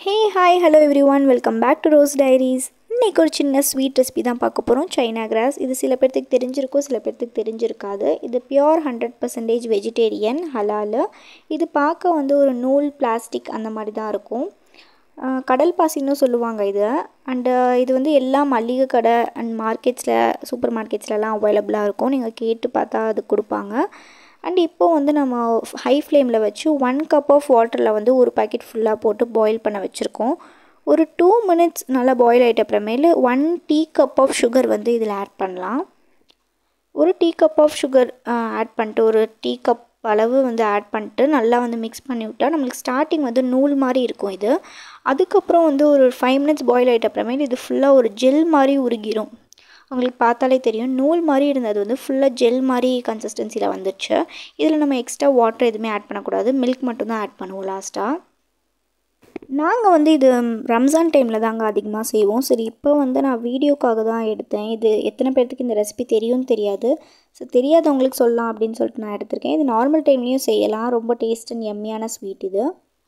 hey hi hello everyone welcome back to Rose Diaries இன்றைக்கி ஒரு சின்ன sweet recipe தான் பார்க்க போகிறோம் சைனா கிராஸ் இது சில பேர்த்துக்கு தெரிஞ்சிருக்கும் சில பேர்த்துக்கு தெரிஞ்சிருக்காது இது பியோர் ஹண்ட்ரட் பர்சன்டேஜ் வெஜிடேரியன் ஹலாலு இது பார்க்க வந்து ஒரு நூல் பிளாஸ்டிக் அந்த மாதிரி தான் இருக்கும் ஆஹ் கடல் பாசின்னு சொல்லுவாங்க இது அண்டு இது வந்து எல்லா மளிகை கடை அண்ட் மார்க்கெட்ஸில் சூப்பர் மார்க்கெட்ஸ்லலாம் அவைலபிளாக இருக்கும் நீங்கள் கேட்டு பார்த்தா அது கொடுப்பாங்க அண்ட் இப்போ வந்து நம்ம ஹை ஃப்ளேமில் வச்சு ஒன் கப் ஆஃப் வாட்டரில் வந்து ஒரு பாக்கெட் ஃபுல்லாக போட்டு பாயில் பண்ண வச்சுருக்கோம் ஒரு டூ மினிட்ஸ் நல்லா பாயில் ஆகிட்ட அப்புறமேலு one tea cup of sugar வந்து இதில் ஆட் பண்ணலாம் ஒரு tea cup of sugar add பண்ணிட்டு ஒரு டீ கப் அளவு வந்து ஆட் பண்ணிட்டு நல்லா வந்து மிக்ஸ் பண்ணி விட்டால் நம்மளுக்கு ஸ்டார்டிங் வந்து நூல் மாதிரி இருக்கும் இது அதுக்கப்புறம் வந்து ஒரு ஃபைவ் மினிட்ஸ் பாயில் ஆகிட்ட அப்புறமேல் இது ஃபுல்லாக ஒரு ஜெல் மாதிரி உருகிரும் உங்களுக்கு பார்த்தாலே தெரியும் நூல் மாதிரி இருந்தது வந்து ஃபுல்லாக ஜெல் மாதிரி கன்சிஸ்டன்சியில் வந்துடுச்சு இதில் நம்ம எக்ஸ்ட்ரா வாட்டர் எதுவுமே ஆட் பண்ணக்கூடாது மில்க் மட்டும்தான் ஆட் பண்ணுவோம் லாஸ்ட்டாக நாங்கள் வந்து இது ரம்ஜான் டைமில் தாங்க அதிகமாக செய்வோம் சரி இப்போ வந்து நான் வீடியோக்காக தான் எடுத்தேன் இது எத்தனை பேர்த்துக்கு இந்த ரெசிபி தெரியும்னு தெரியாது ஸோ தெரியாதவங்களுக்கு சொல்லலாம் அப்படின்னு சொல்லிட்டு நான் எடுத்திருக்கேன் இது நார்மல் டைம்லேயும் செய்யலாம் ரொம்ப டேஸ்ட் அண்ட் எம்மியான ஸ்வீட் இது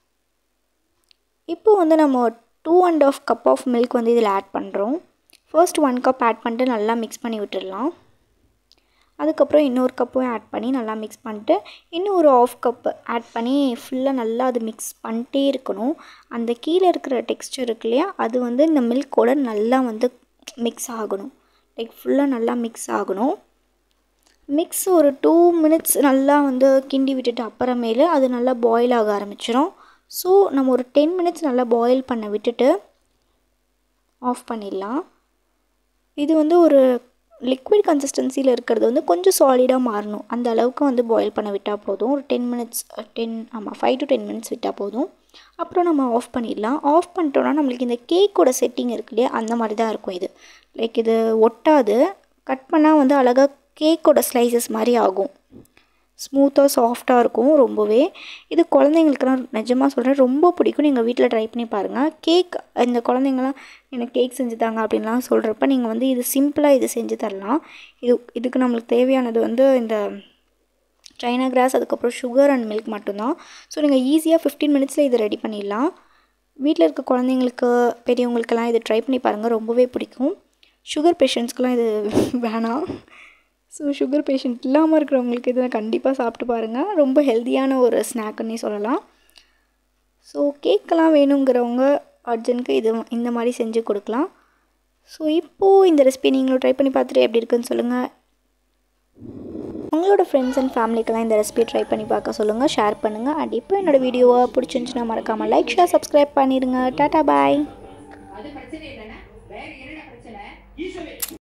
இப்போ வந்து நம்ம two and half cup of milk வந்து இதில் ஆட் பண்ணுறோம் ஃபர்ஸ்ட் ஒன் கப் ஆட் பண்ணிட்டு நல்லா மிக்ஸ் பண்ணி விட்டுடலாம் அதுக்கப்புறம் இன்னொரு கப்பும் ஆட் பண்ணி நல்லா மிக்ஸ் பண்ணிட்டு இன்னும் ஒரு ஆஃப் கப் ஆட் பண்ணி ஃபுல்லாக நல்லா அது மிக்ஸ் பண்ணிட்டே இருக்கணும் அந்த கீழே இருக்கிற டெக்ஸ்டர் இருக்கு இல்லையா அது வந்து இந்த மில்கோட நல்லா வந்து மிக்ஸ் ஆகணும் லைக் ஃபுல்லாக நல்லா மிக்ஸ் ஆகணும் மிக்ஸ் ஒரு டூ மினிட்ஸ் நல்லா வந்து கிண்டி விட்டுட்டு அப்புறமேலு அது நல்லா பாயில் ஆக ஆரம்பிச்சிடும் ஸோ நம்ம ஒரு டென் மினிட்ஸ் நல்லா பாயில் பண்ண விட்டுட்டு ஆஃப் பண்ணிடலாம் இது வந்து ஒரு லிக்விட் கன்சிஸ்டன்சியில் இருக்கிறது வந்து கொஞ்சம் சாலிடாக மாறணும் அந்த அளவுக்கு வந்து பாயில் பண்ண விட்டால் போதும் ஒரு டென் மினிட்ஸ் டென் ஆமாம் ஃபைவ் டு டென் மினிட்ஸ் விட்டால் போதும் அப்புறம் நம்ம ஆஃப் பண்ணிடலாம் ஆஃப் பண்ணிட்டோன்னா நம்மளுக்கு இந்த கேக்கோட செட்டிங் இருக்கு இல்லையா அந்த மாதிரி தான் இருக்கும் இது லைக் இது ஒட்டாது கட் பண்ணால் வந்து அழகாக கேக்கோட ஸ்லைசஸ் மாதிரி ஆகும் ஸ்மூத்தாக சாஃப்டாக இருக்கும் ரொம்பவே இது குழந்தைங்களுக்குலாம் நிஜமாக சொல்கிறேன் ரொம்ப பிடிக்கும் நீங்கள் வீட்டில் ட்ரை பண்ணி பாருங்கள் கேக் இந்த குழந்தைங்களாம் எனக்கு கேக் செஞ்சு தாங்க அப்படின்லாம் சொல்கிறப்ப நீங்கள் வந்து இது சிம்பிளாக இது செஞ்சு தரலாம் இது இதுக்கு நம்மளுக்கு தேவையானது வந்து இந்த சைனா கிராஸ் அதுக்கப்புறம் சுகர் அண்ட் மில்க் மட்டும்தான் ஸோ நீங்கள் ஈஸியாக ஃபிஃப்டீன் மினிட்ஸில் இது ரெடி பண்ணிடலாம் வீட்டில் இருக்க குழந்தைங்களுக்கு பெரியவங்களுக்கெல்லாம் இது ட்ரை பண்ணி பாருங்கள் ரொம்பவே பிடிக்கும் சுகர் பேஷண்ட்ஸ்க்கெலாம் இது வேணாம் ஸோ சுகர் பேஷண்ட் இல்லாமல் இருக்கிறவங்களுக்கு இதை கண்டிப்பாக சாப்பிட்டு பாருங்கள் ரொம்ப ஹெல்த்தியான ஒரு ஸ்நாக்குன்னே சொல்லலாம் ஸோ கேக்கெல்லாம் வேணுங்கிறவங்க அர்ஜென்ட்க்கு இது இந்த மாதிரி செஞ்சு கொடுக்கலாம் ஸோ இப்போது இந்த ரெசிபி நீங்களும் ட்ரை பண்ணி பார்த்துட்டு எப்படி இருக்குன்னு சொல்லுங்கள் உங்களோட ஃப்ரெண்ட்ஸ் அண்ட் ஃபேமிலிக்கெல்லாம் இந்த ரெசிபியை ட்ரை பண்ணி பார்க்க சொல்லுங்கள் ஷேர் பண்ணுங்கள் அண்ட் இப்போ என்னோடய வீடியோவை பிடிச்சிருந்துச்சுன்னா மறக்காமல் லைக் ஷேர் சப்ஸ்கிரைப் பண்ணிடுங்க டாட்டா பாய் அது பிரச்சனை இல்லைன்னா வேற என்னென்ன பிரச்சனை ஈஸ்வரி